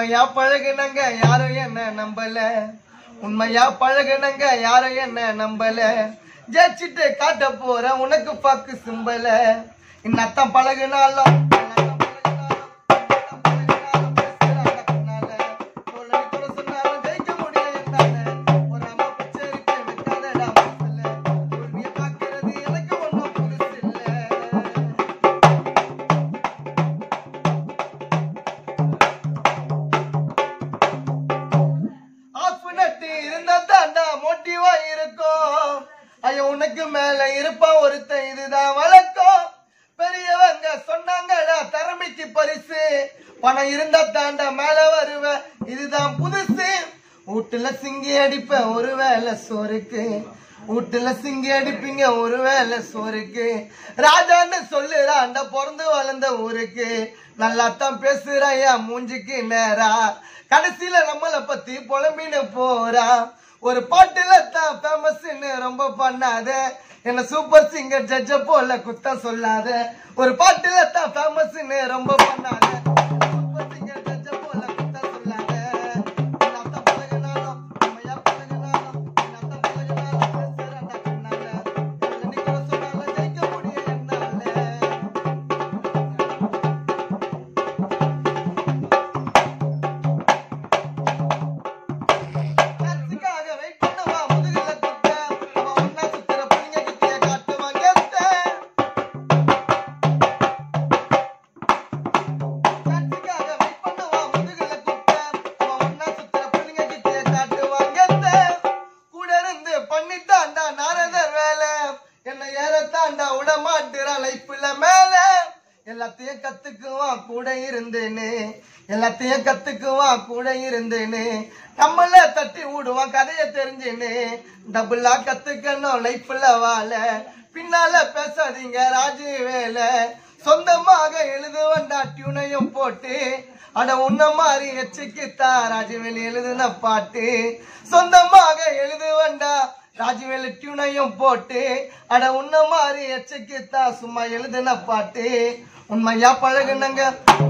உண்மையா பழகுனங்க யாரும் என்ன நம்பல உண்மையா பழகுனங்க யாரும் என்ன நம்பல ஜெயிச்சிட்டு காட்ட போற உனக்கு பாக்கு சிம்பல இன்னத்தான் பழகுனாலும் இன்னத்தான் பழகுனாலும், இன்னத்தான் பழகுனாலும் பேசுறாங்க பின்னால. தோழமை கூட சொன்னாலும் ஜெயிக்க முடியும் என்னால. பொறாம பிச்சை இருக்கு, வைக்காதடா மனசுல. தோல்வியை பார்க்கிறது எனக்கு ஒண்ணும் புதுசு இல்ல. ஆஃப் நட்டு இருந்தா தாண்டா மோட்டிவா இருக்கும் ஐயோ உனக்கு மேல இருப்பான் ஒருத்தன் இதுதான் வழக்கம் பெரியவங்க சொன்னாங்கடா திறமைக்கு பரிசு பணம் இருந்தா தாண்டா மேல வருவேன் இதுதான் புதுசு வீட்டுல சிங்கி அடிப்பேன் ஒரு வேளை சோறுக்கு வீட்டுல சிங்கி அடிப்பீங்க ஒரு வேளை சோறுக்கு ராஜான்னு சொல்லுறாண்ட பிறந்து வளர்ந்த ஊருக்கு நல்லாத்தான் பேசுறாயா மூஞ்சிக்கு நேரா கடைசியில நம்மள பத்தி புலம்பின்னு போறா ஒரு பாட்டுல தான் ஃபேமஸ்ன்னு ரொம்ப பண்ணாத என்ன சூப்பர் சிங்கர் ஜட்ஜ போல குத்தம் சொல்லாத ஒரு பாட்டுல தான் ஃபேமஸ்ன்னு ரொம்ப பண்ணாத சூப்பர் சிங்கர் ஜட்ஜ போல குத்தம் சொல்லாத என்னத்தான் பழகுனாலும், உண்மையா பழகுனாலும், என்னத்தான் பழகுனாலும் பேசுறேன்டா கண்ணால. என்னை கூட சொன்னாலும் ஜெயிக்க முடியும் என்னால. காட்சிக்காக வெயிட் பண்ணுவா முதுகுல குத்த அவ ஒன்னா சுத்துற புள்ளிங்க கிட்டிய காட்டுவா கெத்த காட்சிக்காக வெயிட் பண்ணுவா முதுகுல குத்த அவ ஒன்னா சுத்துற புள்ளிங்க கிட்டிய காட்டுவா கெத்த கூட இருந்து பண்ணிட்டாண்டா நாரதர் வேலை என்ன ஏறத்தாண்டா விட மாட்டுறா லைஃப்ல மேல எல்லாத்தையும் கத்துக்குவான் கூட இருந்தேன்னு எல்லாத்தையும் கத்துக்குவான் கூட இருந்தேன்னு நம்மள தட்டி விடுவான் கதைய தெரிஞ்சுன்னு டபுளா கத்துக்கணும் லைஃப்ல வாழ பின்னால பேசாதீங்க ராஜு வேலை சொந்தமாக எழுதுவண்டா டியூனையும் போட்டு அட உன்ன மாதிரி எச்சிக்குத்தா ராஜுவேலி எழுதுன பாட்டு சொந்தமாக எழுதுவண்டா ராஜுவேலு டியூனையும் போட்டு அட உன்ன மாதிரி எச்சைக்குத்தா சும்மா எழுதுன பாட்டு உண்மையா பழகுனங்க